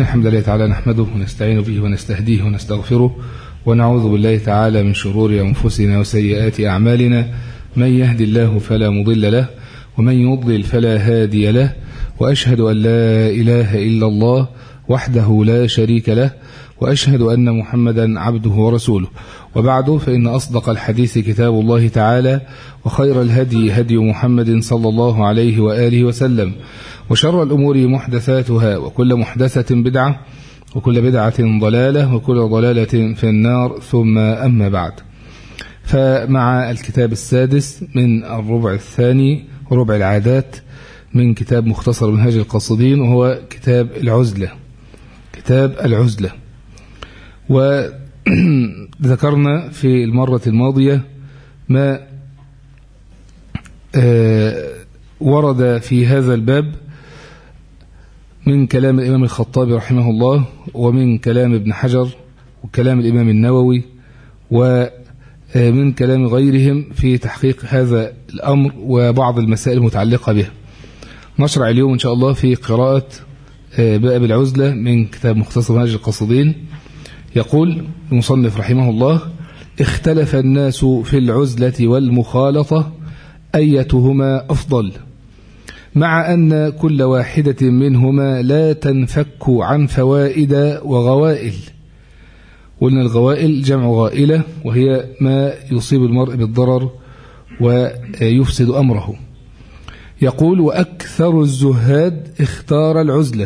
الحمد لله تعالى نحمده ونستعين به ونستهديه ونستغفره ونعوذ بالله تعالى من شرور أنفسنا وسيئات أعمالنا من يهد الله فلا مضل له ومن يضلل فلا هادي له وأشهد أن لا إله إلا الله وحده لا شريك له وأشهد أن محمدا عبده ورسوله وبعد فإن أصدق الحديث كتاب الله تعالى وخير الهدي هدي محمد صلى الله عليه وآله وسلم وشر الأمور محدثاتها وكل محدثة بدعة وكل بدعة ضلالة وكل ضلالة في النار ثم أما بعد فمع الكتاب السادس من الربع الثاني ربع العادات من كتاب مختصر منهاج القاصدين وهو كتاب العزلة كتاب العزلة وذكرنا في المرة الماضية ما ورد في هذا الباب من كلام الإمام الخطابي رحمه الله ومن كلام ابن حجر وكلام الإمام النووي ومن كلام غيرهم في تحقيق هذا الأمر وبعض المسائل المتعلقة به نشرع اليوم إن شاء الله في قراءة باب العزلة من كتاب مختصر منهج القصدين يقول المصنف رحمه الله اختلف الناس في العزلة والمخالطة أيتهما أفضل مع أن كل واحدة منهما لا تنفك عن فوائد وغوائل قلنا الغوائل جمع غائلة وهي ما يصيب المرء بالضرر ويفسد أمره يقول وأكثر الزهاد اختار العزلة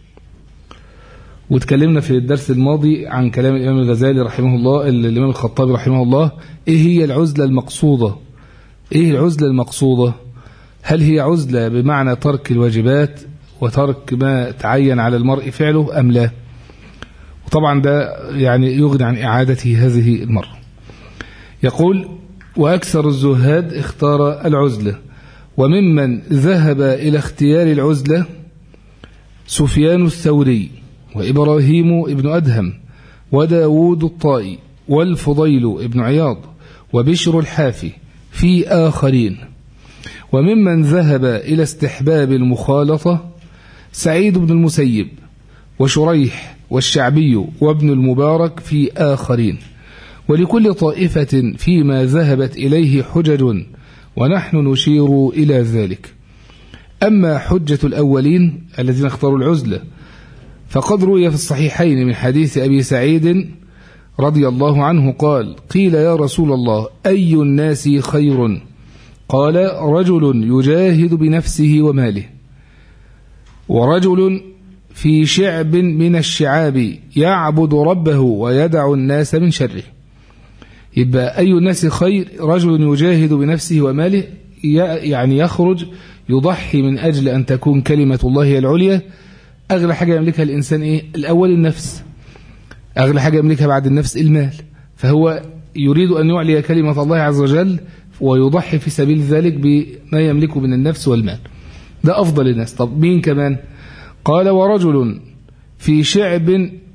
وتكلمنا في الدرس الماضي عن كلام الإمام الغزالي رحمه الله الإمام الخطابي رحمه الله إيه هي العزلة المقصودة إيه العزلة المقصودة هل هي عزلة بمعنى ترك الواجبات وترك ما تعين على المرء فعله أم لا وطبعا ده يعني يغني عن إعادته هذه المرة يقول وأكثر الزهاد اختار العزلة وممن ذهب إلى اختيار العزلة سفيان الثوري وإبراهيم ابن أدهم وداود الطائي والفضيل ابن عياض وبشر الحافي في آخرين وممن ذهب إلى استحباب المخالطة سعيد بن المسيب وشريح والشعبي وابن المبارك في آخرين ولكل طائفة فيما ذهبت إليه حجج ونحن نشير إلى ذلك أما حجة الأولين الذين اختاروا العزلة فقد روي في الصحيحين من حديث أبي سعيد رضي الله عنه قال قيل يا رسول الله أي الناس خير قال رجل يجاهد بنفسه وماله ورجل في شعب من الشعاب يعبد ربه ويدع الناس من شره يبقى أي الناس خير رجل يجاهد بنفسه وماله يعني يخرج يضحي من أجل أن تكون كلمة الله هي العليا أغلى حاجة يملكها الإنسان إيه؟ الأول النفس أغلى حاجة يملكها بعد النفس المال فهو يريد أن يعلي كلمة الله عز وجل ويضحي في سبيل ذلك بما يملكه من النفس والمال ده أفضل الناس طب مين كمان قال ورجل في شعب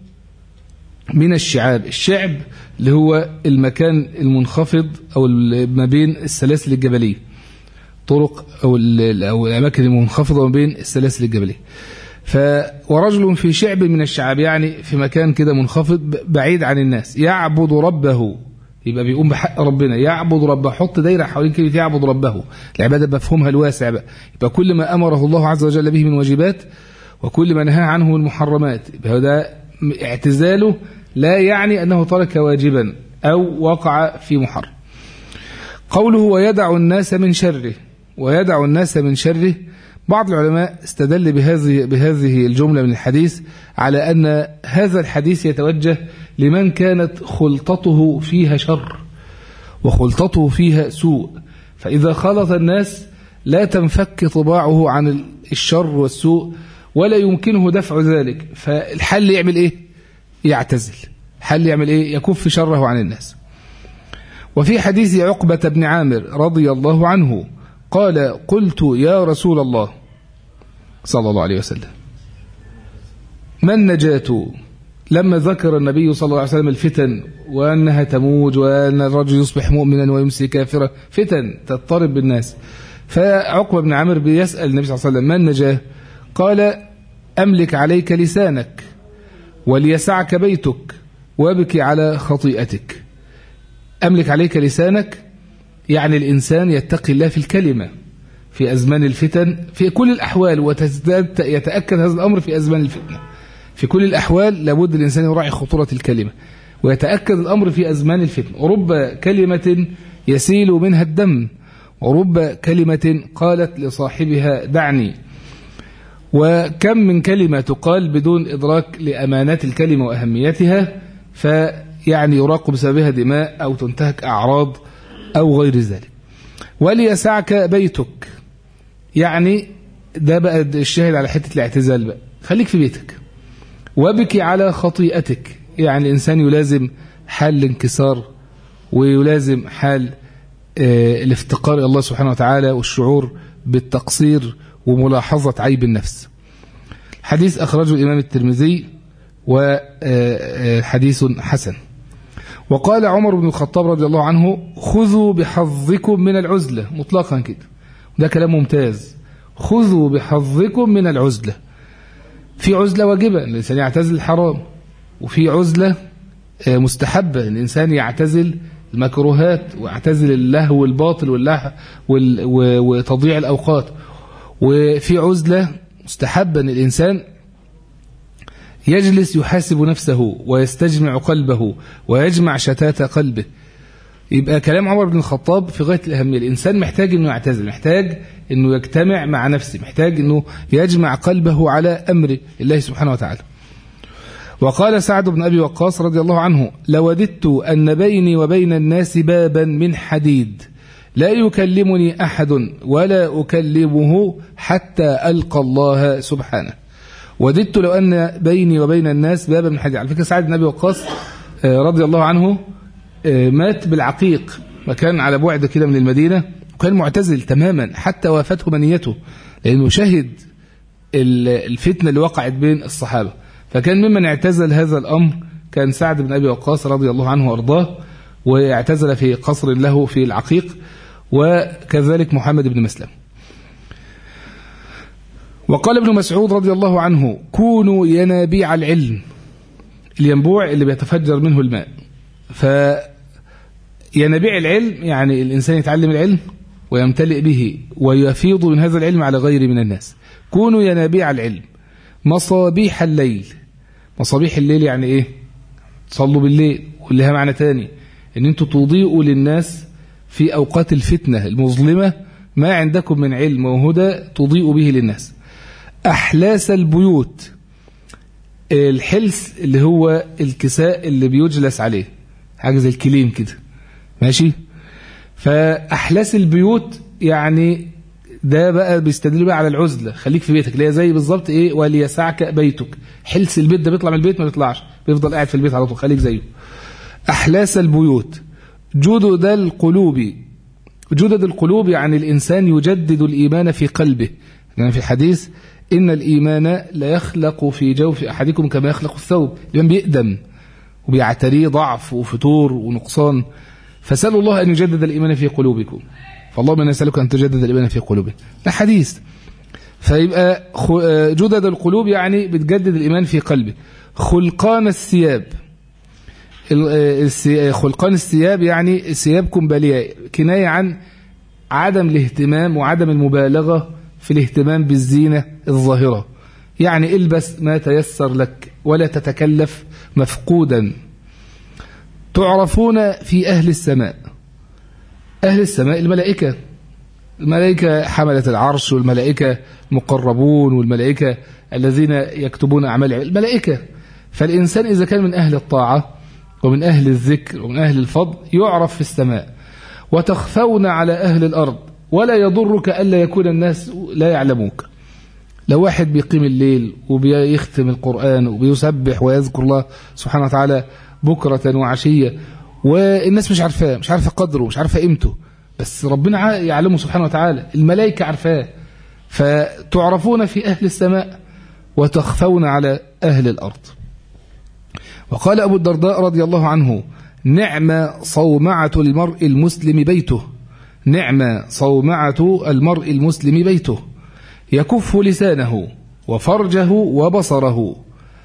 من الشعاب الشعب اللي هو المكان المنخفض أو ما بين السلاسل الجبلية طرق أو, أو الأماكن المنخفضة ما بين السلاسل الجبلية ف ورجل في شعب من الشعاب يعني في مكان كده منخفض بعيد عن الناس يعبد ربه يبقى بيقوم بحق ربنا يعبد ربه حط دايره حوالين كلمه يعبد ربه العباده بفهمها الواسع بقى يبقى كل ما امره الله عز وجل به من واجبات وكل ما نهى عنه من محرمات يبقى ده اعتزاله لا يعني انه ترك واجبا او وقع في محرم قوله ويدع الناس من شره ويدع الناس من شره بعض العلماء استدل بهذه بهذه الجمله من الحديث على ان هذا الحديث يتوجه لمن كانت خلطته فيها شر وخلطته فيها سوء فإذا خلط الناس لا تنفك طباعه عن الشر والسوء ولا يمكنه دفع ذلك فالحل يعمل إيه؟ يعتزل حل يعمل إيه؟ يكف شره عن الناس وفي حديث عقبة بن عامر رضي الله عنه قال قلت يا رسول الله صلى الله عليه وسلم ما النجاة لما ذكر النبي صلى الله عليه وسلم الفتن وأنها تموج وأن الرجل يصبح مؤمنا ويمسي كافرا فتن تضطرب بالناس فعقبة بن عامر بيسأل النبي صلى الله عليه وسلم ما النجاة قال أملك عليك لسانك وليسعك بيتك وابكي على خطيئتك أملك عليك لسانك يعني الإنسان يتقي الله في الكلمة في أزمان الفتن في كل الأحوال وتزداد يتأكد هذا الأمر في أزمان الفتنة في كل الأحوال لابد الإنسان يراعي خطورة الكلمة ويتأكد الأمر في أزمان الفتن ورب كلمة يسيل منها الدم ورب كلمة قالت لصاحبها دعني وكم من كلمة تقال بدون إدراك لأمانات الكلمة وأهميتها فيعني يراق بسببها دماء أو تنتهك أعراض أو غير ذلك وليسعك بيتك يعني ده بقى الشاهد على حتة الاعتزال بقى خليك في بيتك وابكي على خطيئتك يعني الإنسان يلازم حال الانكسار ويلازم حال الافتقار إلى الله سبحانه وتعالى والشعور بالتقصير وملاحظة عيب النفس حديث أخرجه الإمام الترمذي وحديث حسن وقال عمر بن الخطاب رضي الله عنه خذوا بحظكم من العزلة مطلقا كده ده كلام ممتاز خذوا بحظكم من العزلة في عزلة واجبة الإنسان يعتزل الحرام وفي عزلة مستحبة الإنسان يعتزل المكروهات ويعتزل اللهو والباطل واللهو وتضييع الأوقات وفي عزلة مستحبة أن الإنسان يجلس يحاسب نفسه ويستجمع قلبه ويجمع شتات قلبه يبقى كلام عمر بن الخطاب في غاية الأهمية الإنسان محتاج أنه يعتزل محتاج أنه يجتمع مع نفسه محتاج أنه يجمع قلبه على أمر الله سبحانه وتعالى وقال سعد بن أبي وقاص رضي الله عنه لوددت أن بيني وبين الناس بابا من حديد لا يكلمني أحد ولا أكلمه حتى ألقى الله سبحانه وددت لو أن بيني وبين الناس بابا من حديد على فكرة سعد بن أبي وقاص رضي الله عنه مات بالعقيق مكان على بعد كده من المدينة وكان معتزل تماما حتى وافته منيته لأنه شهد الفتنة اللي وقعت بين الصحابة فكان ممن اعتزل هذا الأمر كان سعد بن أبي وقاص رضي الله عنه وأرضاه واعتزل في قصر له في العقيق وكذلك محمد بن مسلم وقال ابن مسعود رضي الله عنه كونوا ينابيع العلم الينبوع اللي بيتفجر منه الماء ف ينابيع العلم يعني الإنسان يتعلم العلم ويمتلئ به ويفيض من هذا العلم على غيره من الناس كونوا ينابيع العلم مصابيح الليل مصابيح الليل يعني ايه تصلوا بالليل ولها معنى تاني ان انتوا تضيئوا للناس في اوقات الفتنة المظلمة ما عندكم من علم وهدى تضيء به للناس احلاس البيوت الحلس اللي هو الكساء اللي بيجلس عليه حاجة زي الكليم كده ماشي فأحلاس البيوت يعني ده بقى بيستدل بقى على العزلة خليك في بيتك اللي هي زي بالظبط ايه وليسعك بيتك حلس البيت ده بيطلع من البيت ما بيطلعش بيفضل قاعد في البيت على طول خليك زيه أحلاس البيوت جدد القلوب جدد القلوب يعني الإنسان يجدد الإيمان في قلبه يعني في الحديث إن الإيمان لا يخلق في جوف أحدكم كما يخلق الثوب الإيمان بيقدم وبيعتريه ضعف وفتور ونقصان فسألوا الله أن يجدد الإيمان في قلوبكم فاللهم أنا أسألك أن تجدد الإيمان في قلوبنا ده حديث فيبقى جدد القلوب يعني بتجدد الإيمان في قلبه خلقان الثياب خلقان الثياب يعني ثيابكم بالية كناية عن عدم الاهتمام وعدم المبالغة في الاهتمام بالزينة الظاهرة يعني البس ما تيسر لك ولا تتكلف مفقودا تعرفون في أهل السماء أهل السماء الملائكة الملائكة حملة العرش والملائكة مقربون والملائكة الذين يكتبون أعمال الملائكة فالإنسان إذا كان من أهل الطاعة ومن أهل الذكر ومن أهل الفضل يعرف في السماء وتخفون على أهل الأرض ولا يضرك ألا يكون الناس لا يعلموك لو واحد بيقيم الليل وبيختم القرآن وبيسبح ويذكر الله سبحانه وتعالى بكرة وعشية والناس مش عارفاه مش عارفة قدره مش عارفة قيمته بس ربنا يعلمه سبحانه وتعالى الملائكة عارفاه فتعرفون في أهل السماء وتخفون على أهل الأرض وقال أبو الدرداء رضي الله عنه نعم صومعة المرء المسلم بيته نعم صومعة المرء المسلم بيته يكف لسانه وفرجه وبصره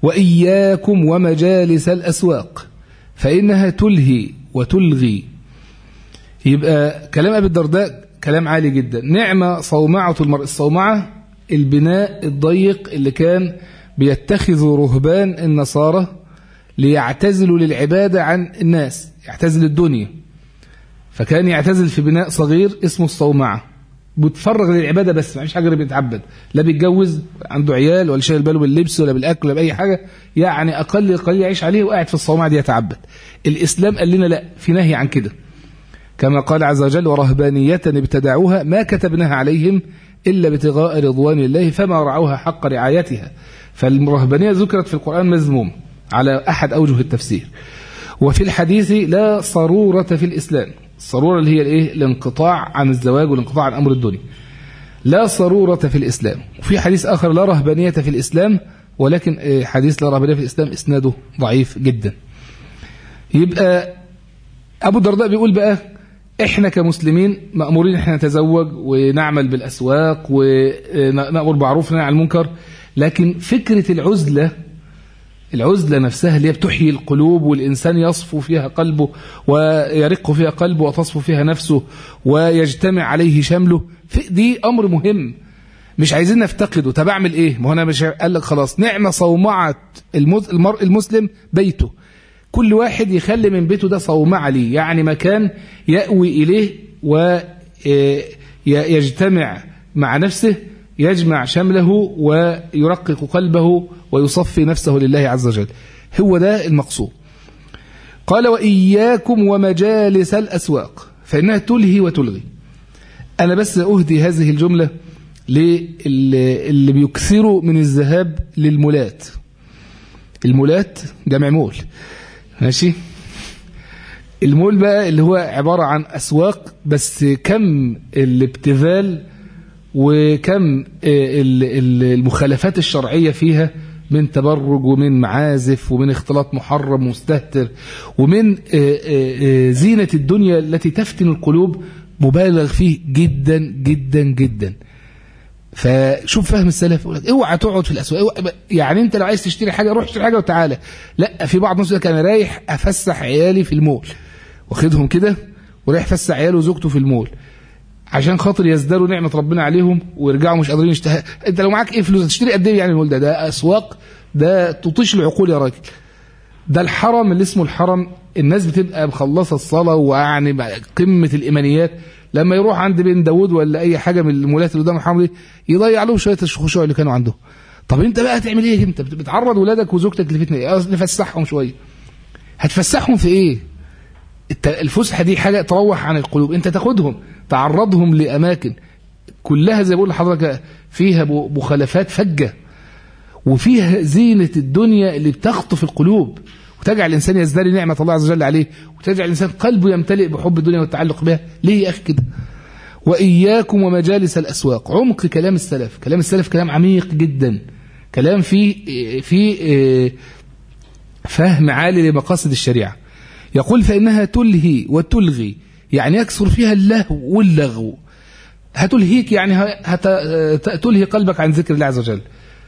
وإياكم ومجالس الأسواق فإنها تلهي وتلغي يبقى كلام أبي الدرداء كلام عالي جدا نعمة صومعة المرء الصومعة البناء الضيق اللي كان بيتخذوا رهبان النصارى ليعتزلوا للعبادة عن الناس يعتزل الدنيا فكان يعتزل في بناء صغير اسمه الصومعة بتفرغ للعبادة بس ما فيش حاجة بيتعبد لا بيتجوز عنده عيال ولا شايل باله باللبس ولا بالأكل ولا بأي حاجة يعني أقل قليل يعيش عليه وقاعد في الصومعة دي يتعبد الإسلام قال لنا لا في نهي عن كده كما قال عز وجل ورهبانية ابتدعوها ما كتبناها عليهم إلا ابتغاء رضوان الله فما رعوها حق رعايتها فالرهبانية ذكرت في القرآن مذموم على أحد أوجه التفسير وفي الحديث لا صرورة في الإسلام الصرورة اللي هي الايه الانقطاع عن الزواج والانقطاع عن أمر الدنيا لا صرورة في الإسلام وفي حديث آخر لا رهبانية في الإسلام ولكن حديث لا رهبانية في الإسلام إسناده ضعيف جدا يبقى أبو الدرداء بيقول بقى احنا كمسلمين مأمورين احنا نتزوج ونعمل بالأسواق ونأمر بالمعروف وننهى عن المنكر لكن فكرة العزلة العزلة نفسها اللي هي بتحيي القلوب والإنسان يصفو فيها قلبه ويرق فيها قلبه وتصفو فيها نفسه ويجتمع عليه شمله دي أمر مهم مش عايزين نفتقده طب أعمل إيه ما هنا مش قال لك خلاص نعمة صومعة المرء المسلم بيته كل واحد يخلي من بيته ده صومعة ليه يعني مكان يأوي إليه ويجتمع مع نفسه يجمع شمله ويرقق قلبه ويصفي نفسه لله عز وجل هو ده المقصود قال وإياكم ومجالس الأسواق فإنها تلهي وتلغي أنا بس أهدي هذه الجملة للي بيكثروا من الذهاب للمولات المولات جمع مول ماشي المول بقى اللي هو عبارة عن أسواق بس كم الابتذال وكم المخالفات الشرعية فيها من تبرج ومن معازف ومن اختلاط محرم مستهتر ومن زينة الدنيا التي تفتن القلوب مبالغ فيه جدا جدا جدا فشوف فهم السلف يقول لك اوعى تقعد في الاسواق يعني انت لو عايز تشتري حاجه روح اشتري حاجه وتعالى لا في بعض الناس كان رايح افسح عيالي في المول واخدهم كده ورايح افسح عياله وزوجته في المول عشان خاطر يزدادوا نعمة ربنا عليهم ويرجعوا مش قادرين يشتهى انت لو معاك ايه فلوس هتشتري قد ايه يعني المول ده ده اسواق ده تطيش العقول يا راجل ده الحرم اللي اسمه الحرم الناس بتبقى مخلصه الصلاه ويعني قمه الايمانيات لما يروح عند بن داوود ولا اي حاجه من المولات اللي قدام الحرم دي يضيع لهم شويه الخشوع اللي كانوا عنده طب انت بقى هتعمل ايه انت بتعرض ولادك وزوجتك لفتنه ايه نفسحهم شويه هتفسحهم في ايه الفسحه دي حاجه تروح عن القلوب انت تاخدهم تعرضهم لاماكن كلها زي بقول لحضرتك فيها مخالفات فجه وفيها زينه الدنيا اللي بتخطف القلوب وتجعل الانسان يزدري نعمه الله عز وجل عليه وتجعل الانسان قلبه يمتلئ بحب الدنيا والتعلق بها ليه يا اخي كده واياكم ومجالس الاسواق عمق كلام السلف كلام السلف كلام عميق جدا كلام فيه في فهم عالي لمقاصد الشريعه يقول فإنها تلهي وتلغي يعني يكثر فيها اللهو واللغو هتلهيك يعني هتلهي قلبك عن ذكر الله عز وجل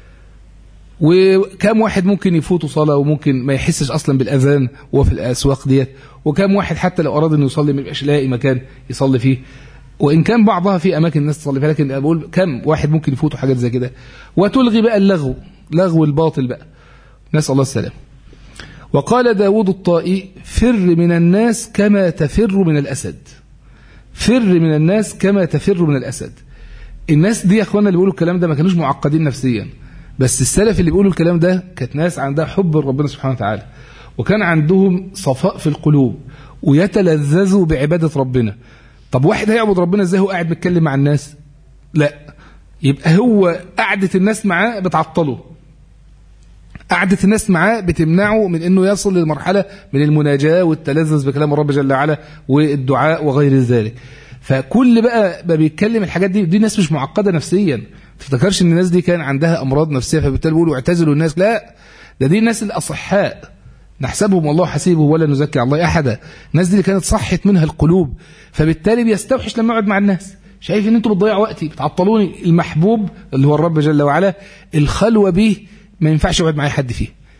وكم واحد ممكن يفوته صلاة وممكن ما يحسش أصلا بالأذان وهو في الأسواق ديت وكم واحد حتى لو أراد أنه يصلي ما يبقاش لاقي مكان يصلي فيه وإن كان بعضها في أماكن الناس تصلي فيها لكن أقول كم واحد ممكن يفوته حاجات زي كده وتلغي بقى اللغو لغو الباطل بقى نسأل الله السلام وقال داود الطائي فر من الناس كما تفر من الأسد فر من الناس كما تفر من الأسد الناس دي يا اخوانا اللي بيقولوا الكلام ده ما كانوش معقدين نفسيا بس السلف اللي بيقولوا الكلام ده كانت ناس عندها حب لربنا سبحانه وتعالى وكان عندهم صفاء في القلوب ويتلذذوا بعبادة ربنا طب واحد هيعبد ربنا ازاي هو قاعد بيتكلم مع الناس لا يبقى هو قعدة الناس معاه بتعطله قعدة الناس معاه بتمنعه من انه يصل للمرحلة من المناجاة والتلذذ بكلام الرب جل وعلا والدعاء وغير ذلك فكل بقى ما بيتكلم الحاجات دي دي ناس مش معقدة نفسيا ما تفتكرش ان الناس دي كان عندها امراض نفسية فبالتالي بيقولوا اعتزلوا الناس لا ده دي الناس الاصحاء نحسبهم والله حسيبه ولا نزكي على الله احدا الناس دي اللي كانت صحت منها القلوب فبالتالي بيستوحش لما يقعد مع الناس شايف ان انتوا بتضيعوا وقتي بتعطلوني المحبوب اللي هو الرب جل وعلا الخلوه به ما ينفعش يقعد معايا حد فيه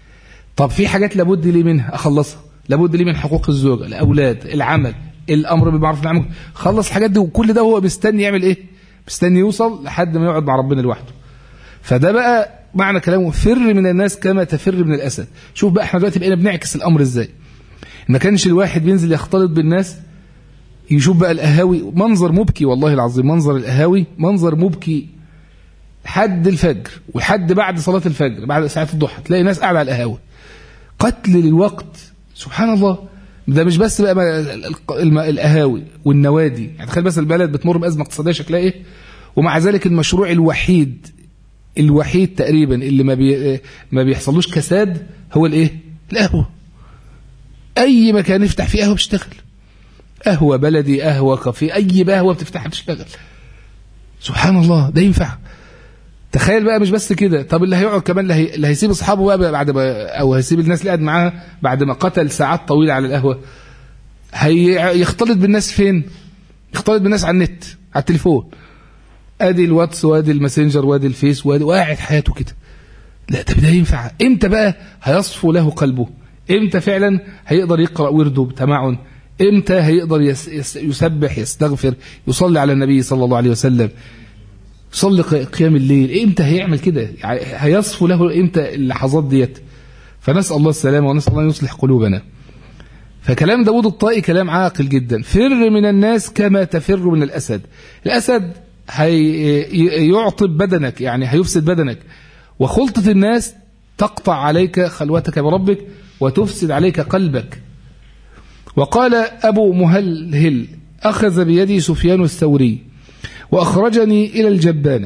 طب في حاجات لابد لي منها اخلصها لابد لي من حقوق الزوجه الاولاد العمل الامر بالمعروف والنهي عن المنكر خلص الحاجات دي وكل ده هو مستني يعمل ايه مستني يوصل لحد ما يقعد مع ربنا لوحده فده بقى معنى كلامه فر من الناس كما تفر من الاسد شوف بقى احنا دلوقتي بقينا بنعكس الامر ازاي ما كانش الواحد بينزل يختلط بالناس يشوف بقى القهاوي منظر مبكي والله العظيم منظر القهاوي منظر مبكي حد الفجر وحد بعد صلاة الفجر بعد ساعات الضحى تلاقي ناس قاعدة على القهاوي قتل للوقت سبحان الله ده مش بس بقى القهاوي والنوادي يعني تخيل بس البلد بتمر بأزمة اقتصادية شكلها ايه ومع ذلك المشروع الوحيد الوحيد تقريبا اللي ما بي ما بيحصلوش كساد هو الايه القهوه اي مكان يفتح فيه قهوه بتشتغل قهوه بلدي قهوه كافيه اي قهوه بتفتحها بتشتغل سبحان الله ده ينفع تخيل بقى مش بس كده طب اللي هيقعد كمان اللي, هي... اللي هيسيب اصحابه بقى بعد ما او هيسيب الناس اللي قاعد معاها بعد ما قتل ساعات طويله على القهوه هيختلط بالناس فين يختلط بالناس على النت على التليفون ادي الواتس وادي الماسنجر وادي الفيس وادي وقاعد حياته كده لا طب ده ينفع امتى بقى هيصفو له قلبه امتى فعلا هيقدر يقرا ورده بتمعن امتى هيقدر يس يس يسبح يستغفر يصلي على النبي صلى الله عليه وسلم يصلي قيام الليل امتى هيعمل كده يعني هيصفو له امتى اللحظات ديت فنسال الله السلامه ونسال الله ان يصلح قلوبنا فكلام داود الطائي كلام عاقل جدا فر من الناس كما تفر من الاسد الاسد هيعطب بدنك يعني هيفسد بدنك وخلطة الناس تقطع عليك خلوتك بربك وتفسد عليك قلبك وقال أبو مهلهل أخذ بيدي سفيان الثوري وأخرجني إلى الجبانة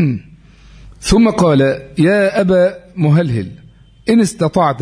ثم قال يا أبا مهلهل إن استطعت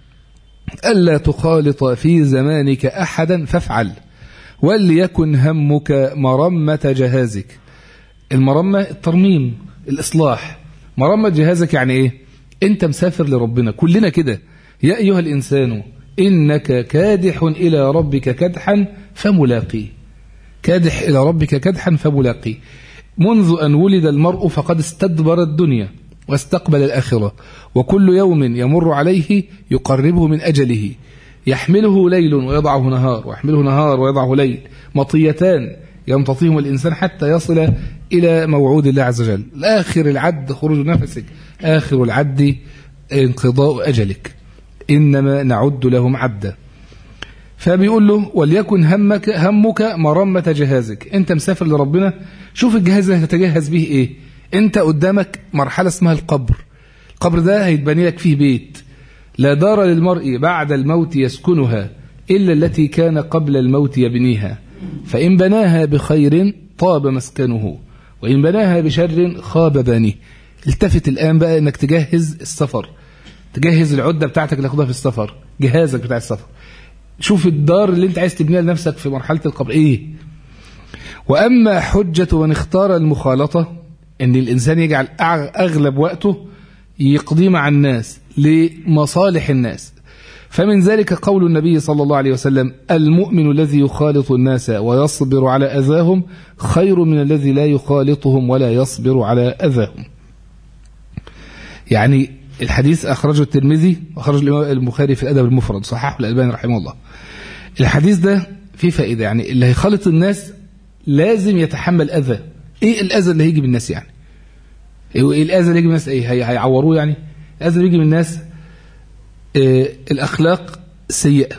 ألا تخالط في زمانك أحدا فافعل وليكن همك مرمة جهازك المرمة الترميم الإصلاح مرمة جهازك يعني إيه أنت مسافر لربنا كلنا كده يا أيها الإنسان إنك كادح إلى ربك كدحا فملاقيه كادح إلى ربك كدحا فملاقيه منذ أن ولد المرء فقد استدبر الدنيا واستقبل الآخرة وكل يوم يمر عليه يقربه من أجله يحمله ليل ويضعه نهار ويحمله نهار ويضعه ليل مطيتان يمتطيهم الإنسان حتى يصل إلى موعود الله عز وجل آخر العد خروج نفسك آخر العد انقضاء أجلك إنما نعد لهم عدا فبيقول له وليكن همك همك مرمة جهازك انت مسافر لربنا شوف الجهاز اللي هتتجهز به ايه انت قدامك مرحلة اسمها القبر القبر ده هيتبني لك فيه بيت لا دار للمرء بعد الموت يسكنها إلا التي كان قبل الموت يبنيها فإن بناها بخير طاب مسكنه وإن بناها بشر خاب بانيه التفت الآن بقى أنك تجهز السفر تجهز العدة بتاعتك اللي تاخدها في السفر جهازك بتاع السفر شوف الدار اللي انت عايز تبنيها لنفسك في مرحلة القبر ايه وأما حجة من اختار المخالطة ان الإنسان يجعل أغلب وقته يقضي مع الناس لمصالح الناس فمن ذلك قول النبي صلى الله عليه وسلم المؤمن الذي يخالط الناس ويصبر على أذاهم خير من الذي لا يخالطهم ولا يصبر على أذاهم يعني الحديث أخرجه الترمذي وأخرج البخاري في الأدب المفرد صححه الألباني رحمه الله الحديث ده فيه فائدة يعني اللي هيخالط الناس لازم يتحمل أذى إيه الأذى اللي هيجي من الناس يعني إيه الأذى اللي هيجي من الناس إيه هيعوروه يعني الأذى اللي هيجي من الناس إيه الأخلاق سيئة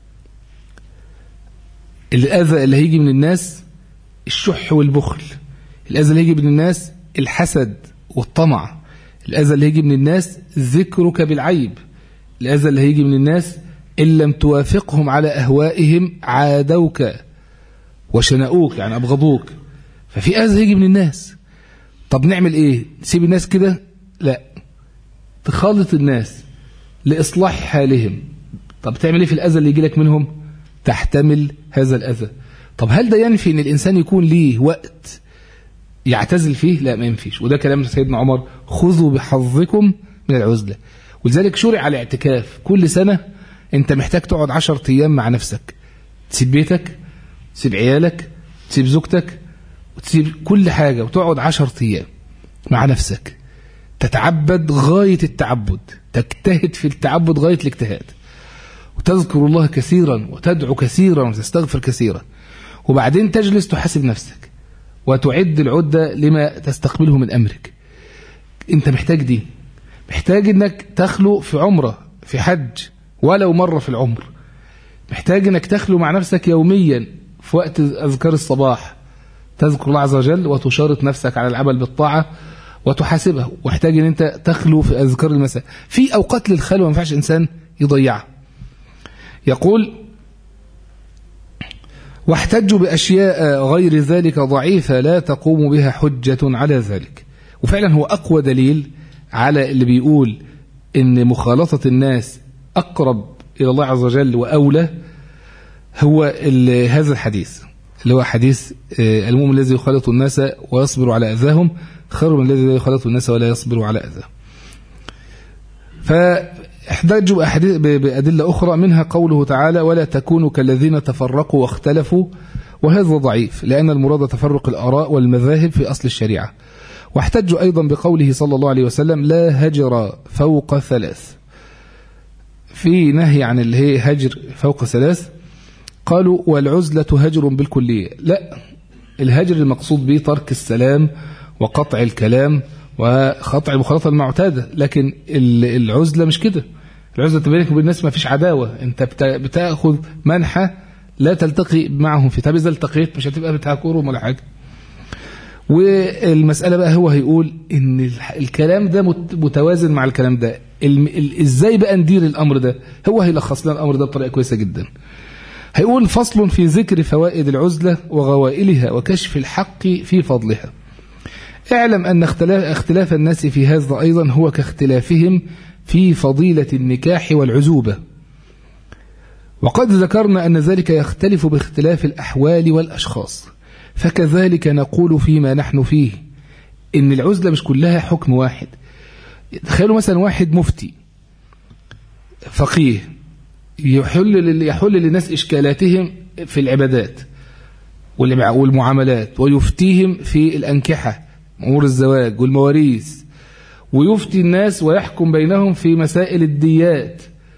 الأذى اللي هيجي من الناس الشح والبخل الأذى اللي هيجي من الناس الحسد والطمع الأذى اللي هيجي من الناس ذكرك بالعيب الأذى اللي هيجي من الناس إن لم توافقهم على أهوائهم عادوك وشنقوك يعني أبغضوك ففي أذى هيجي من الناس طب نعمل إيه نسيب الناس كده لا تخالط الناس لإصلاح حالهم طب تعمل إيه في الأذى اللي يجي لك منهم تحتمل هذا الأذى طب هل ده ينفي أن الإنسان يكون ليه وقت يعتزل فيه لا ما ينفيش وده كلام سيدنا عمر خذوا بحظكم من العزلة ولذلك شرع الاعتكاف كل سنة انت محتاج تقعد عشر ايام مع نفسك تسيب بيتك تسيب عيالك تسيب زوجتك وتسيب كل حاجة وتقعد عشر ايام مع نفسك تتعبد غاية التعبد تجتهد في التعبد غاية الاجتهاد وتذكر الله كثيرا وتدعو كثيرا وتستغفر كثيرا وبعدين تجلس تحاسب نفسك وتعد العدة لما تستقبله من أمرك انت محتاج دي محتاج انك تخلو في عمرة في حج ولو مرة في العمر محتاج انك تخلو مع نفسك يوميا في وقت أذكار الصباح تذكر الله عز وجل وتشارط نفسك على العمل بالطاعة وتحاسبه واحتاج ان انت تخلو في أذكار المساء في أوقات للخلوة ما ينفعش إنسان يضيعها يقول واحتجوا بأشياء غير ذلك ضعيفة لا تقوم بها حجة على ذلك وفعلا هو أقوى دليل على اللي بيقول إن مخالطة الناس أقرب إلى الله عز وجل وأولى هو هذا الحديث اللي هو حديث المؤمن الذي يخالط الناس ويصبر على أذاهم خير من الذي يخالط الناس ولا يصبر على أذاهم فاحتجوا بأدلة أخرى منها قوله تعالى ولا تكونوا كالذين تفرقوا واختلفوا وهذا ضعيف لأن المراد تفرق الآراء والمذاهب في أصل الشريعة واحتجوا أيضا بقوله صلى الله عليه وسلم لا هجر فوق ثلاث في نهي عن اللي هي هجر فوق ثلاث قالوا والعزلة هجر بالكلية لا الهجر المقصود به ترك السلام وقطع الكلام وقطع المخالطة المعتادة لكن العزلة مش كده العزلة بينك وبين الناس ما فيش عداوة انت بتاخذ منحة لا تلتقي معهم في طب اذا التقيت مش هتبقى بتهاكرهم ولا حاجة والمسألة بقى هو هيقول ان الكلام ده متوازن مع الكلام ده ازاي بقى ندير الامر ده هو هيلخص لنا الامر ده بطريقة كويسة جدا هيقول فصل في ذكر فوائد العزلة وغوائلها وكشف الحق في فضلها اعلم أن اختلاف, اختلاف الناس في هذا أيضا هو كاختلافهم في فضيلة النكاح والعزوبة وقد ذكرنا أن ذلك يختلف باختلاف الأحوال والأشخاص فكذلك نقول فيما نحن فيه إن العزلة مش كلها حكم واحد تخيلوا مثلا واحد مفتي فقيه يحل يحل للناس إشكالاتهم في العبادات والمعاملات ويفتيهم في الأنكحة أمور الزواج والمواريث ويفتي الناس ويحكم بينهم في مسائل الديات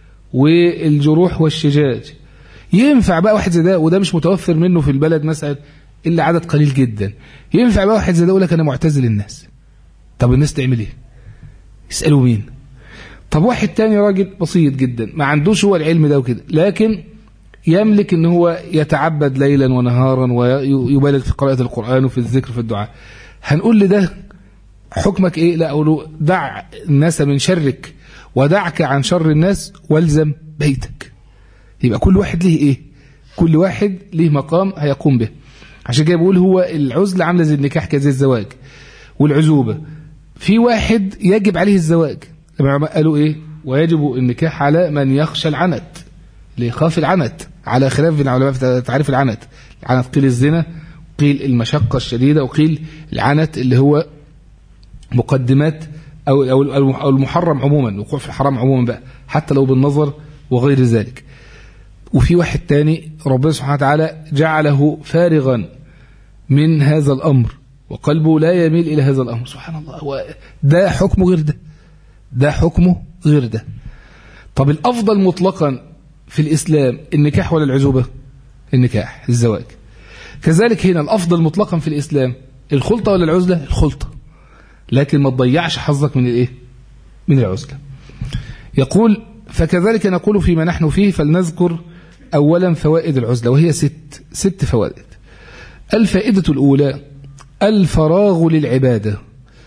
والجروح والشجاج ينفع بقى واحد زي ده وده مش متوفر منه في البلد مثلا إلا عدد قليل جدا ينفع بقى واحد زي ده يقول لك أنا معتزل الناس طب الناس تعمل إيه يسألوا مين طب واحد تاني راجل بسيط جدا ما عندوش هو العلم ده وكده لكن يملك ان هو يتعبد ليلا ونهارا ويبالغ في قراءة القرآن وفي الذكر في الدعاء هنقول لده حكمك ايه لا اقوله دع الناس من شرك ودعك عن شر الناس والزم بيتك يبقى كل واحد ليه ايه كل واحد ليه مقام هيقوم به عشان كده بقول هو العزلة عاملة زي النكاح كده زي الزواج والعزوبة في واحد يجب عليه الزواج العلماء قالوا ايه ويجب النكاح على من يخشى العنت ليخاف العنت على خلاف بين العلماء في تعريف العنت العنت قيل الزنا قيل المشقة الشديدة وقيل العنت اللي هو مقدمات أو أو المحرم عموما الوقوع في الحرام عموما بقى حتى لو بالنظر وغير ذلك وفي واحد تاني ربنا سبحانه وتعالى جعله فارغا من هذا الأمر وقلبه لا يميل إلى هذا الأمر سبحان الله هو ده حكمه غير ده ده حكمه غير ده طب الأفضل مطلقا في الإسلام النكاح ولا العزوبة النكاح الزواج كذلك هنا الأفضل مطلقا في الإسلام الخلطة ولا العزلة الخلطة لكن ما تضيعش حظك من الإيه من العزلة يقول فكذلك نقول فيما نحن فيه فلنذكر أولا فوائد العزلة وهي ست ست فوائد الفائدة الأولى الفراغ للعبادة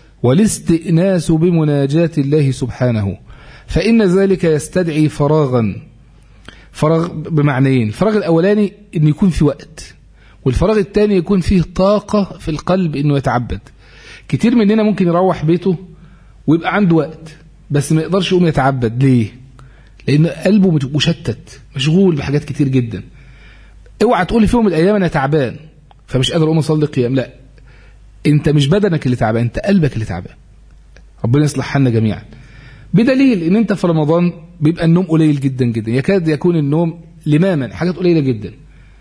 والاستئناس بمناجاة الله سبحانه فإن ذلك يستدعي فراغا فراغ بمعنيين الفراغ الأولاني أن يكون في وقت والفراغ الثاني يكون فيه طاقة في القلب أنه يتعبد كتير مننا ممكن يروح بيته ويبقى عنده وقت بس ما يقدرش يقوم يتعبد ليه لأن قلبه مشتت مشغول بحاجات كتير جدا اوعى تقول في يوم من الأيام أنا تعبان فمش قادر أقوم أصلي قيام لا أنت مش بدنك اللي تعبان أنت قلبك اللي تعبان ربنا يصلح حالنا جميعا بدليل ان انت في رمضان بيبقى النوم قليل جدا جدا يكاد يكون النوم لماما حاجات قليله جدا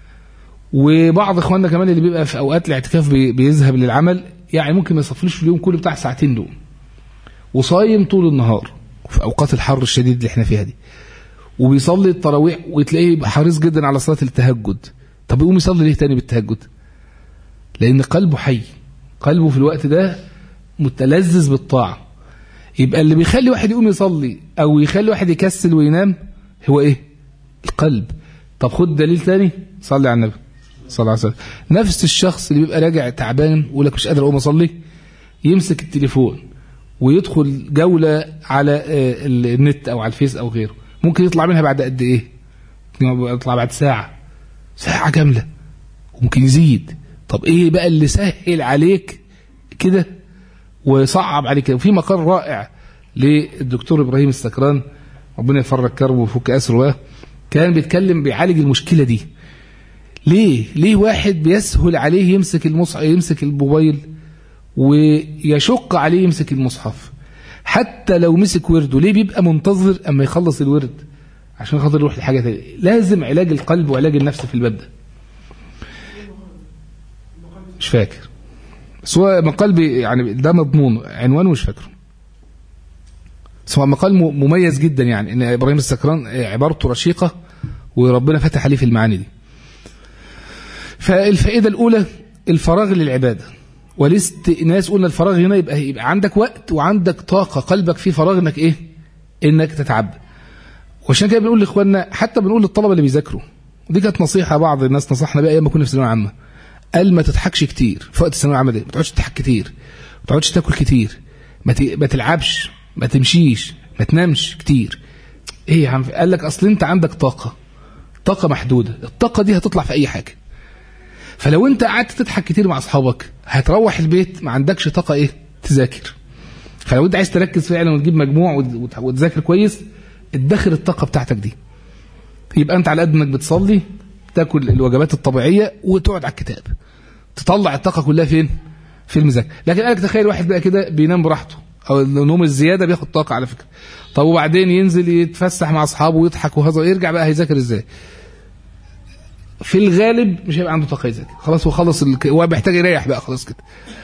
وبعض اخواننا كمان اللي بيبقى في اوقات الاعتكاف بيذهب للعمل يعني ممكن ما يصفلوش في اليوم كله بتاع ساعتين نوم وصايم طول النهار في أوقات الحر الشديد اللي احنا فيها دي وبيصلي التراويح وتلاقيه حريص جدا على صلاة التهجد طب يقوم يصلي ليه تاني بالتهجد لأن قلبه حي قلبه في الوقت ده متلذذ بالطاعة يبقى اللي بيخلي واحد يقوم يصلي أو يخلي واحد يكسل وينام هو إيه القلب طب خد دليل تاني صلي على النبي صلى الله عليه وسلم نفس الشخص اللي بيبقى راجع تعبان ويقول لك مش قادر اقوم اصلي يمسك التليفون ويدخل جولة على النت او على الفيس او غيره ممكن يطلع منها بعد قد ايه يطلع بعد ساعة ساعة كاملة وممكن يزيد طب ايه بقى اللي سهل عليك كده وصعب عليك كده وفي مقال رائع للدكتور ابراهيم السكران ربنا يفرج كربه ويفك اسره كان بيتكلم بيعالج المشكلة دي ليه ليه واحد بيسهل عليه يمسك المصحف يمسك الموبايل ويشق عليه يمسك المصحف حتى لو مسك ورده ليه بيبقى منتظر اما يخلص الورد عشان خاطر يروح لحاجه ثانيه لازم علاج القلب وعلاج النفس في الباب ده مش فاكر بس هو مقال يعني ده مضمون عنوانه مش فاكره بس هو مقال مميز جدا يعني ان ابراهيم السكران عبارته رشيقه وربنا فتح عليه في المعاني دي فالفائدة الأولى الفراغ للعبادة والاستئناس قلنا الفراغ هنا يبقى, يبقى عندك وقت وعندك طاقة قلبك فيه فراغ انك ايه انك تتعب وعشان كده بنقول لاخواننا حتى بنقول للطلبة اللي بيذاكروا دي كانت نصيحة بعض الناس نصحنا بيها ايام ما كنا في الثانوية العامة قال ما تضحكش كتير في وقت الثانوية العامة دي ما تقعدش تضحك كتير ما تقعدش تاكل كتير ما, ت... ما تلعبش ما تمشيش ما تنامش كتير ايه يا عم قال لك اصل انت عندك طاقة طاقة محدودة الطاقة دي هتطلع في اي حاجة فلو انت قعدت تضحك كتير مع اصحابك هتروح البيت ما عندكش طاقه ايه تذاكر فلو انت عايز تركز فعلا وتجيب مجموع وتذاكر كويس ادخر الطاقه بتاعتك دي يبقى انت على قد انك بتصلي تاكل الوجبات الطبيعيه وتقعد على الكتاب تطلع الطاقه كلها فين في المذاكره لكن قالك تخيل واحد بقى كده بينام براحته او النوم الزياده بياخد طاقه على فكره طب وبعدين ينزل يتفسح مع اصحابه ويضحك وهذا يرجع بقى هيذاكر ازاي في الغالب مش هيبقى عنده طاقه يذاكر خلاص هو خلص ال... هو محتاج يريح بقى خلاص كده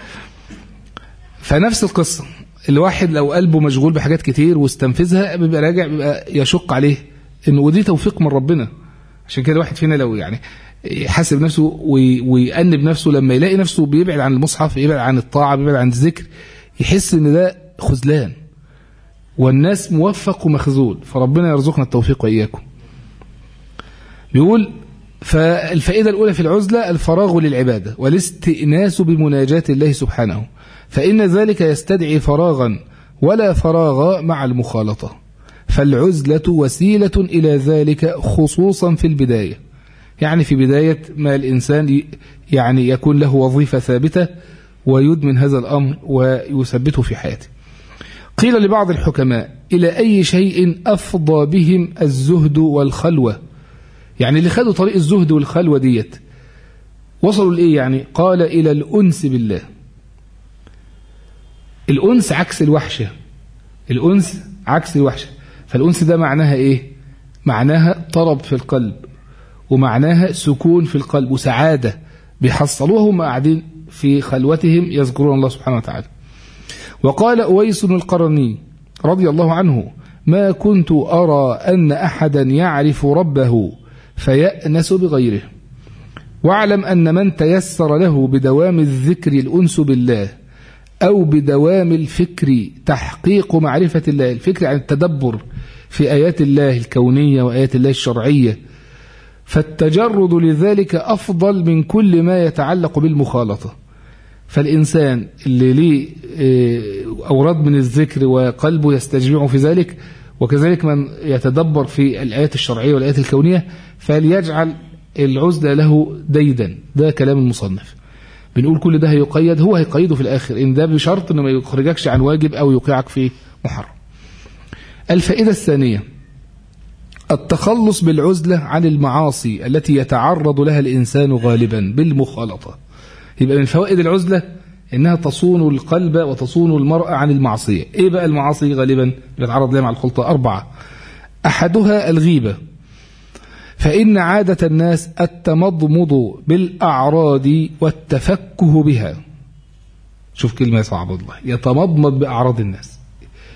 فنفس القصه الواحد لو قلبه مشغول بحاجات كتير واستنفذها بيبقى راجع بيبقى يشق عليه انه ودي توفيق من ربنا عشان كده واحد فينا لو يعني يحاسب نفسه وي... ويأنب نفسه لما يلاقي نفسه بيبعد عن المصحف يبعد عن الطاعه بيبعد عن الذكر يحس ان ده خذلان والناس موفق ومخذول فربنا يرزقنا التوفيق واياكم بيقول فالفائدة الأولى في العزلة الفراغ للعبادة والاستئناس بمناجاة الله سبحانه فإن ذلك يستدعي فراغا ولا فراغ مع المخالطة فالعزلة وسيلة إلى ذلك خصوصا في البداية يعني في بداية ما الإنسان يعني يكون له وظيفة ثابتة ويدمن هذا الأمر ويثبته في حياته قيل لبعض الحكماء إلى أي شيء أفضى بهم الزهد والخلوة يعني اللي خدوا طريق الزهد والخلوة ديت وصلوا لإيه يعني قال إلى الأنس بالله الأنس عكس الوحشة الأنس عكس الوحشة فالأنس ده معناها إيه معناها طرب في القلب ومعناها سكون في القلب وسعادة بيحصلوها هم قاعدين في خلوتهم يذكرون الله سبحانه وتعالى وقال أويس القرني رضي الله عنه ما كنت أرى أن أحدا يعرف ربه فيأنس بغيره واعلم أن من تيسر له بدوام الذكر الأنس بالله أو بدوام الفكر تحقيق معرفة الله الفكر عن التدبر في آيات الله الكونية وآيات الله الشرعية فالتجرد لذلك أفضل من كل ما يتعلق بالمخالطة فالإنسان اللي ليه أوراد من الذكر وقلبه يستجمع في ذلك وكذلك من يتدبر في الآيات الشرعية والآيات الكونية فليجعل العزلة له ديدا ده كلام المصنف بنقول كل ده هيقيد هو هيقيده في الآخر إن ده بشرط إنه ما يخرجكش عن واجب أو يوقعك في محرم الفائدة الثانية التخلص بالعزلة عن المعاصي التي يتعرض لها الإنسان غالبا بالمخالطة يبقى من فوائد العزلة إنها تصون القلب وتصون المرأة عن المعصية إيه بقى المعاصي غالبا يتعرض لها مع الخلطة أربعة أحدها الغيبة فإن عادة الناس التمضمض بالأعراض والتفكه بها شوف كلمة صعبة والله يتمضمض بأعراض الناس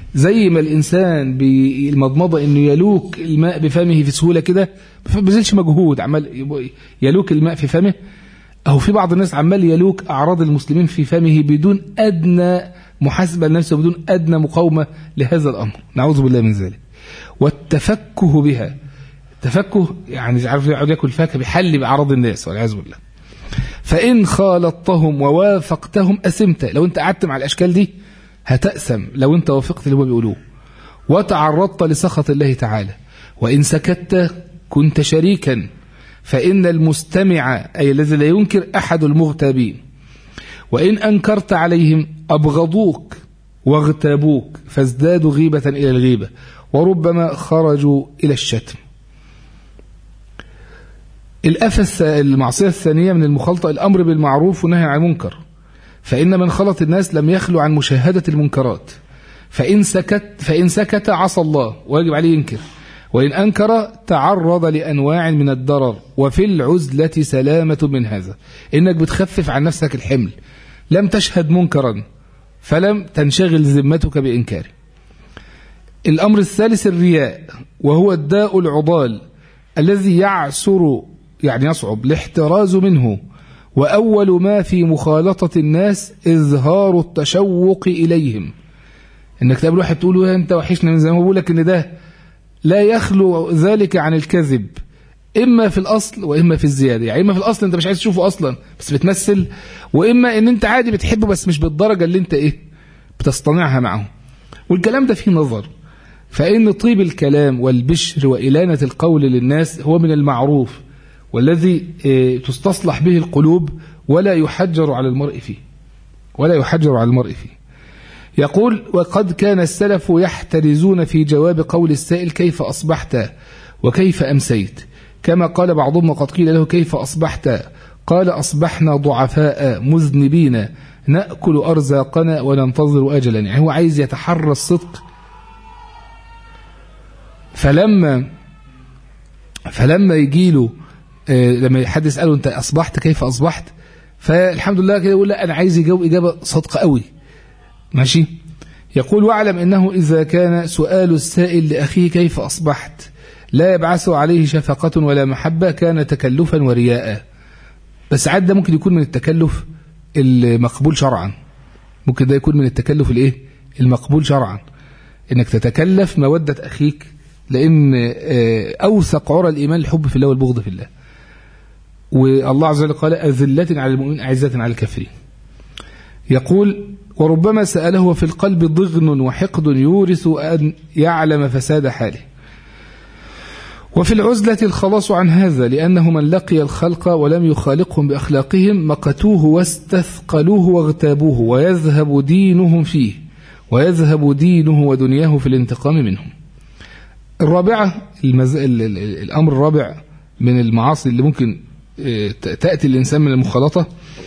زي ما الإنسان بالمضمضة إنه يلوك الماء بفمه في سهولة كده ما بذلش مجهود عمال يلوك الماء في فمه أو في بعض الناس عمال يلوك أعراض المسلمين في فمه بدون أدنى محاسبة لنفسه بدون أدنى مقاومة لهذا الأمر نعوذ بالله من ذلك والتفكه بها تفكه يعني عارف يقعد ياكل فاكهه بيحل باعراض الناس والعياذ بالله فان خالطتهم ووافقتهم اسمت لو انت قعدت مع الاشكال دي هتأسم لو انت وافقت اللي هو بيقولوه وتعرضت لسخط الله تعالى وان سكت كنت شريكا فان المستمع اي الذي لا ينكر احد المغتابين وان انكرت عليهم ابغضوك واغتابوك فازدادوا غيبه الى الغيبه وربما خرجوا الى الشتم الأفة المعصية الثانية من المخالطة الأمر بالمعروف والنهي عن المنكر فإن من خلط الناس لم يخلو عن مشاهدة المنكرات فإن سكت فإن سكت عصى الله ويجب عليه ينكر وإن أنكر تعرض لأنواع من الضرر وفي العزلة سلامة من هذا إنك بتخفف عن نفسك الحمل لم تشهد منكرا فلم تنشغل ذمتك بإنكاره الأمر الثالث الرياء وهو الداء العضال الذي يعسر يعني يصعب الاحتراز منه وأول ما في مخالطة الناس إظهار التشوق إليهم إنك تقابل واحد تقول له أنت وحشنا من زمان بقول لك إن ده لا يخلو ذلك عن الكذب إما في الأصل وإما في الزيادة يعني إما في الأصل أنت مش عايز تشوفه أصلا بس بتمثل وإما إن أنت عادي بتحبه بس مش بالدرجة اللي أنت إيه بتصطنعها معه والكلام ده فيه نظر فإن طيب الكلام والبشر وإلانة القول للناس هو من المعروف والذي تستصلح به القلوب ولا يحجر على المرء فيه ولا يحجر على المرء فيه يقول وقد كان السلف يحترزون في جواب قول السائل كيف أصبحت وكيف أمسيت كما قال بعضهم وقد قيل له كيف أصبحت قال أصبحنا ضعفاء مذنبين نأكل أرزاقنا وننتظر أجلا يعني هو عايز يتحرى الصدق فلما فلما يجيله لما حد يسأله أنت أصبحت كيف أصبحت فالحمد لله كده يقول لا أنا عايز يجاوب إجابة صادقة قوي ماشي يقول واعلم أنه إذا كان سؤال السائل لأخيه كيف أصبحت لا يبعث عليه شفقة ولا محبة كان تكلفا ورياء بس عاد ده ممكن يكون من التكلف المقبول شرعا ممكن ده يكون من التكلف الايه المقبول شرعا انك تتكلف مودة اخيك لان اوثق عرى الايمان الحب في الله والبغض في الله والله عز وجل قال أذلة على المؤمنين أعزة على الكافرين يقول وربما سأله وفي القلب ضغن وحقد يورث أن يعلم فساد حاله وفي العزلة الخلاص عن هذا لأنه من لقي الخلق ولم يخالقهم بأخلاقهم مقتوه واستثقلوه واغتابوه ويذهب دينهم فيه ويذهب دينه ودنياه في الانتقام منهم الرابعة المز... الأمر الرابع من المعاصي اللي ممكن تأتي الإنسان من المخالطة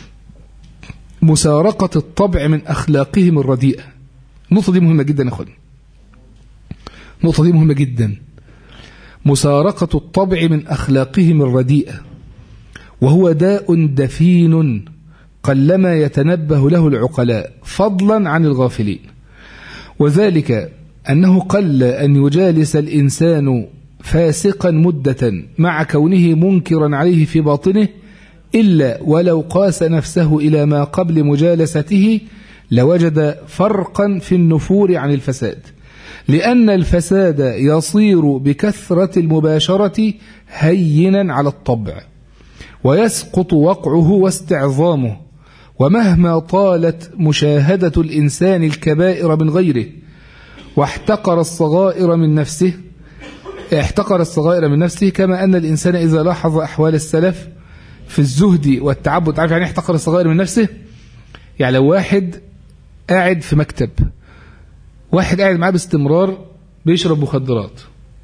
مسارقة الطبع من أخلاقهم الرديئة النقطة دي مهمة جدا يا أخواني النقطة دي مهمة جدا مسارقة الطبع من أخلاقهم الرديئة وهو داء دفين قلما يتنبه له العقلاء فضلا عن الغافلين وذلك أنه قل أن يجالس الإنسان فاسقا مدة مع كونه منكرا عليه في باطنه إلا ولو قاس نفسه إلى ما قبل مجالسته لوجد فرقا في النفور عن الفساد لأن الفساد يصير بكثرة المباشرة هينا على الطبع ويسقط وقعه واستعظامه ومهما طالت مشاهدة الإنسان الكبائر من غيره واحتقر الصغائر من نفسه احتقر الصغائر من نفسه كما أن الإنسان إذا لاحظ أحوال السلف في الزهد والتعبد عارف يعني احتقر الصغائر من نفسه يعني لو واحد قاعد في مكتب واحد قاعد معاه باستمرار بيشرب مخدرات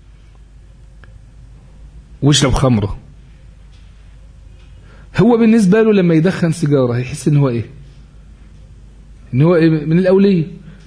ويشرب خمرة هو بالنسبة له لما يدخن سيجارة هيحس ان هو ايه ان هو إيه من الأولية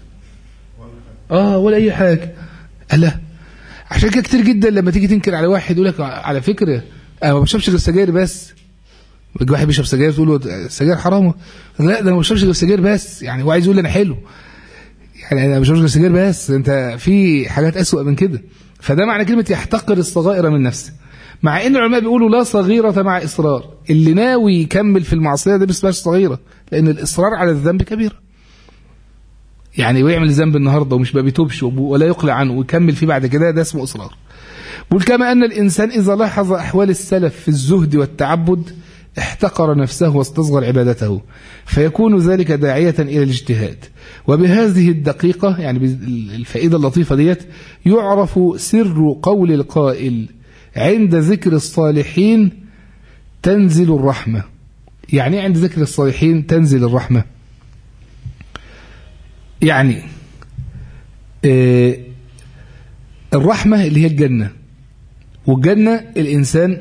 اه ولا اي حاجة لا عشان كده كتير جدا لما تيجي تنكر على واحد يقول لك على فكرة انا ما بشربش غير سجاير بس يجي واحد بيشرب سجاير تقول له السجاير حرام لا ده انا ما بشربش غير سجاير بس يعني هو عايز يقول انا حلو يعني انا مش بشرب سجاير بس انت في حاجات اسوأ من كده فده معنى كلمه يحتقر الصغائر من نفسه مع ان العلماء بيقولوا لا صغيرة مع اصرار اللي ناوي يكمل في المعصية ده بيسمعش صغيرة لان الاصرار على الذنب كبيرة يعني ويعمل ذنب النهارده ومش ما بيتوبش ولا يقلع عنه ويكمل فيه بعد كده ده اسمه اصرار بقول كما ان الانسان اذا لاحظ احوال السلف في الزهد والتعبد احتقر نفسه واستصغر عبادته فيكون ذلك داعية إلى الاجتهاد وبهذه الدقيقة يعني الفائدة اللطيفة ديت يعرف سر قول القائل عند ذكر الصالحين تنزل الرحمة يعني عند ذكر الصالحين تنزل الرحمة يعني آه الرحمة اللي هي الجنة والجنة الإنسان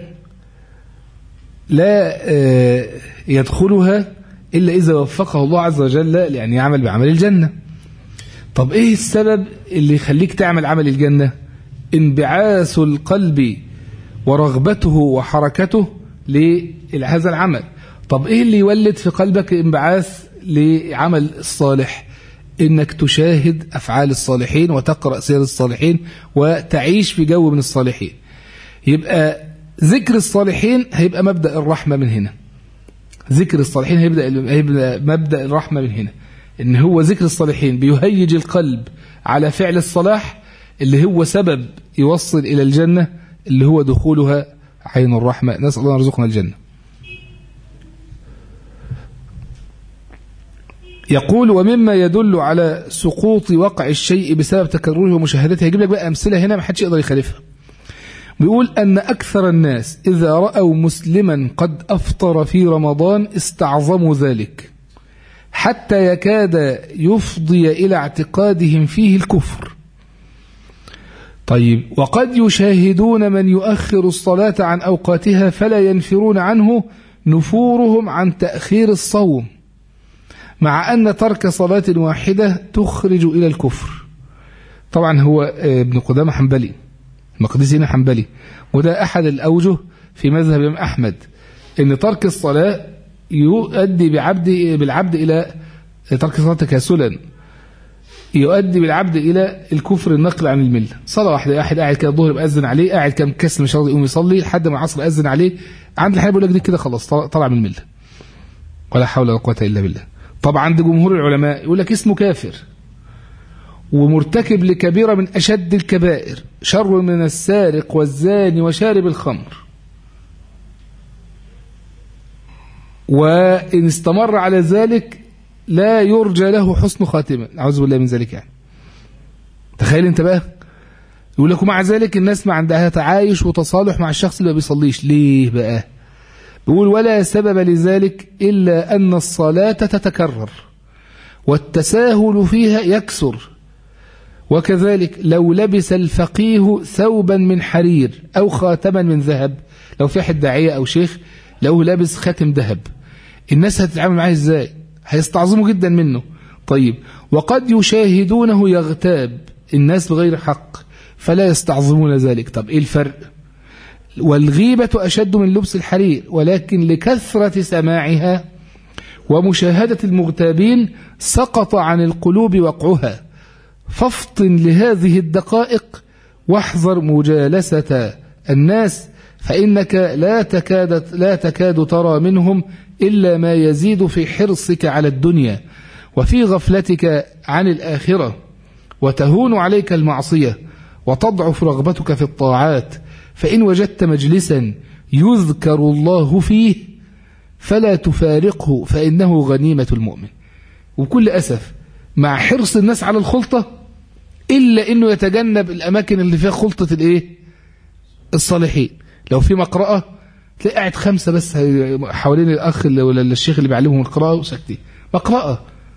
لا آه يدخلها إلا إذا وفقه الله عز وجل لأن يعمل بعمل الجنة طب إيه السبب اللي يخليك تعمل عمل الجنة انبعاث القلب ورغبته وحركته لهذا العمل طب ايه اللي يولد في قلبك انبعاث لعمل الصالح انك تشاهد افعال الصالحين وتقرا سير الصالحين وتعيش في جو من الصالحين يبقى ذكر الصالحين هيبقى مبدا الرحمه من هنا ذكر الصالحين هيبدا هيبدا مبدا الرحمه من هنا ان هو ذكر الصالحين بيهيج القلب على فعل الصلاح اللي هو سبب يوصل الى الجنه اللي هو دخولها عين الرحمة نسأل الله يرزقنا الجنة يقول ومما يدل على سقوط وقع الشيء بسبب تكرره ومشاهدته يجيب لك بقى أمثلة هنا ما حدش يقدر يخالفها بيقول أن أكثر الناس إذا رأوا مسلما قد أفطر في رمضان استعظموا ذلك حتى يكاد يفضي إلى اعتقادهم فيه الكفر طيب وقد يشاهدون من يؤخر الصلاة عن أوقاتها فلا ينفرون عنه نفورهم عن تأخير الصوم مع أن ترك صلاة واحدة تخرج إلى الكفر طبعا هو ابن قدامة حنبلي مقدسي هنا حنبلي وده أحد الأوجه في مذهب الإمام أحمد أن ترك الصلاة يؤدي بعبد بالعبد إلى ترك الصلاة تكاسلا يؤدي بالعبد إلى الكفر النقل عن الملة صلاة واحدة واحد قاعد كده الظهر بأذن عليه قاعد كان مكسل مش راضي يقوم يصلي لحد ما العصر أذن عليه عند الحين بيقول لك دي كده خلاص طلع من الملة ولا حول ولا قوة إلا بالله طبعا عند جمهور العلماء يقول لك اسمه كافر ومرتكب لكبيرة من أشد الكبائر شر من السارق والزاني وشارب الخمر وإن استمر على ذلك لا يرجى له حسن خاتمة أعوذ بالله من ذلك يعني تخيل انت بقى يقول لك ومع ذلك الناس ما عندها تعايش وتصالح مع الشخص اللي ما بيصليش ليه بقى بيقول ولا سبب لذلك إلا أن الصلاة تتكرر والتساهل فيها يكسر وكذلك لو لبس الفقيه ثوبا من حرير أو خاتما من ذهب لو في حد داعية أو شيخ لو لابس خاتم ذهب الناس هتتعامل معاه ازاي هيستعظموا جدا منه طيب وقد يشاهدونه يغتاب الناس بغير حق فلا يستعظمون ذلك طب ايه الفرق والغيبة أشد من لبس الحرير ولكن لكثرة سماعها ومشاهدة المغتابين سقط عن القلوب وقعها فافطن لهذه الدقائق واحذر مجالسة الناس فإنك لا تكاد, لا تكاد ترى منهم إلا ما يزيد في حرصك على الدنيا وفي غفلتك عن الآخرة وتهون عليك المعصية وتضعف رغبتك في الطاعات فإن وجدت مجلسا يذكر الله فيه فلا تفارقه فإنه غنيمة المؤمن وكل أسف مع حرص الناس على الخلطة إلا أنه يتجنب الأماكن اللي فيها خلطة الإيه؟ الصالحين لو في مقرأة تلاقي قاعد خمسة بس حوالين الأخ ولا الشيخ اللي بيعلمهم القراءة وساكتين مقرأة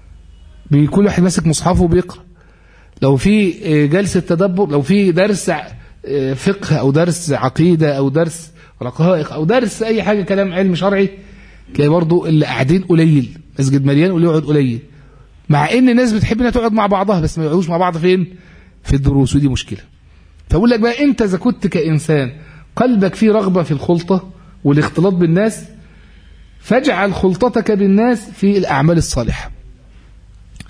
كل واحد ماسك مصحفه وبيقرأ لو في جلسة تدبر لو في درس فقه أو درس عقيدة أو درس رقائق أو درس أي حاجة كلام علم شرعي تلاقي برضه اللي قاعدين قليل مسجد مليان واللي يقعد قليل مع ان الناس بتحب انها تقعد مع بعضها بس ما يقعدوش مع بعض فين في الدروس ودي مشكله فاقول لك بقى انت اذا كنت كانسان قلبك فيه رغبه في الخلطه والاختلاط بالناس فاجعل خلطتك بالناس في الاعمال الصالحه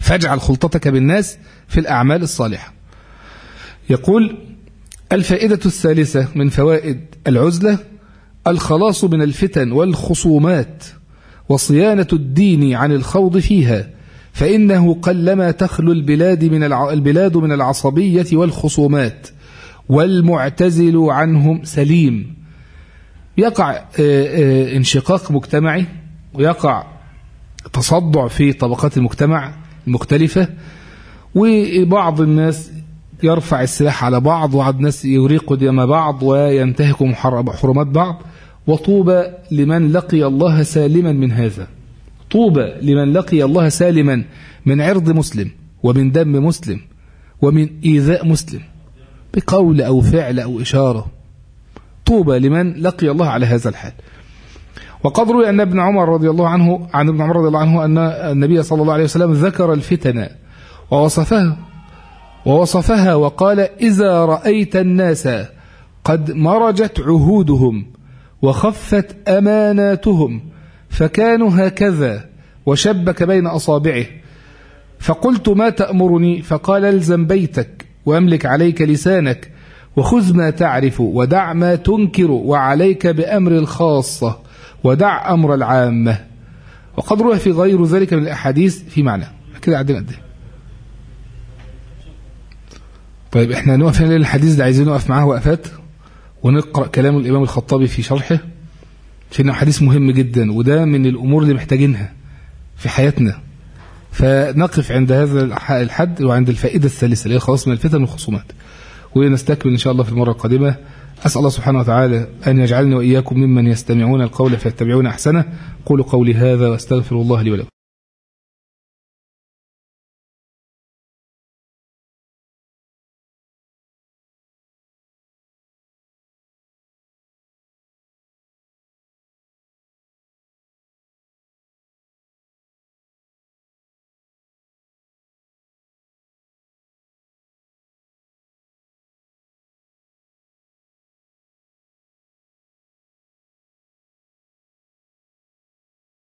فاجعل خلطتك بالناس في الأعمال الصالحة يقول الفائدة الثالثة من فوائد العزلة الخلاص من الفتن والخصومات وصيانة الدين عن الخوض فيها فإنه قلما تخلو البلاد من البلاد من العصبية والخصومات والمعتزل عنهم سليم يقع آه، آه، انشقاق مجتمعي ويقع تصدع في طبقات المجتمع المختلفة وبعض الناس يرفع السلاح على بعض وبعض الناس يريق دم بعض وينتهك حرمات بعض وطوبى لمن لقي الله سالما من هذا طوبى لمن لقي الله سالما من عرض مسلم ومن دم مسلم ومن إيذاء مسلم بقول أو فعل أو إشارة طوبى لمن لقي الله على هذا الحال وقد روي أن ابن عمر رضي الله عنه عن ابن عمر رضي الله عنه أن النبي صلى الله عليه وسلم ذكر الفتن ووصفها ووصفها وقال إذا رأيت الناس قد مرجت عهودهم وخفت أماناتهم فكانوا هكذا وشبك بين أصابعه فقلت ما تأمرني فقال الزم بيتك وأملك عليك لسانك وخذ ما تعرف ودع ما تنكر وعليك بأمر الخاصة ودع أمر العامة وقد روى في غير ذلك من الأحاديث في معنى كده عندنا قد طيب احنا نقف هنا الحديث ده عايزين نقف معاه وقفات ونقرأ كلام الإمام الخطابي في شرحه عشان حديث مهم جدا وده من الأمور اللي محتاجينها في حياتنا فنقف عند هذا الحد وعند الفائدة الثالثة اللي هي خلاص من الفتن والخصومات ونستكمل إن شاء الله في المرة القادمة أسأل الله سبحانه وتعالى أن يجعلني وإياكم ممن يستمعون القول فيتبعون أحسنه قولوا قولي هذا واستغفر الله لي ولكم